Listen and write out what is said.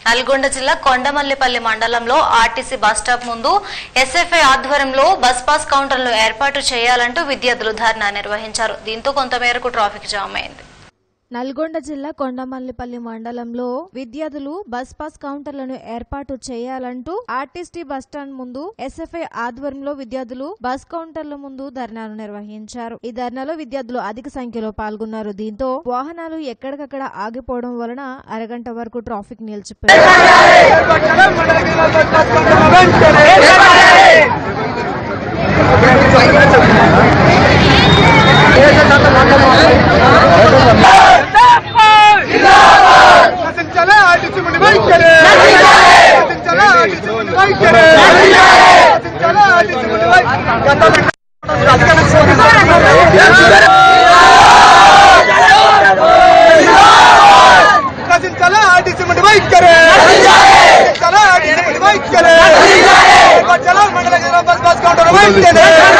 నల్గొండ జిల్లా కొండమల్లిపల్లి మండలంలో RTC bus stop ముందు ఎస్ఎఫ్ఐ ఆధ్వర్యంలో బస్ పాస్ కౌంటర్లు ఏర్పాటు చేయాలంటూ విద్యార్థులు ధర్నా నిర్వహించారు దీంతో కొంతమేరకు ట్రాఫిక్ జామ్ అయింది నల్గొండ జిల్లా కొండమల్లిపల్లి మండలంలో విద్యార్థులు బస్ పాస్ కౌంటర్లను ఏర్పాటు చేయాలంటూ ఆర్టీసీ బస్టాండ్ ముందు ఎస్ఎఫ్ఐ ఆధ్వర్యంలో విద్యార్థులు బస్ కౌంటర్ల ముందు ధర్నాను నిర్వహించారు ఈ ధర్నాలో విద్యార్థులు అధిక సంఖ్యలో పాల్గొన్నారు దీంతో వాహనాలు ఎక్కడికక్కడ ఆగిపోవడం వలన అరగంట వరకు ట్రాఫిక్ నిలిచిపోయింది నశించాలి ఆర్టీసీ ముందు వైఖరి నశించాలి ఆర్టీసీ ముందు వైఖరి నశించాలి ఆర్టీసీ ముందు వైఖరి నశించాలి ఆర్టీసీ ముందు వైఖరి నశించాలి ఆర్టీసీ ముందు వైఖరి నశించాలి మండల బస్ బస్ కౌంటర్ వైఖరి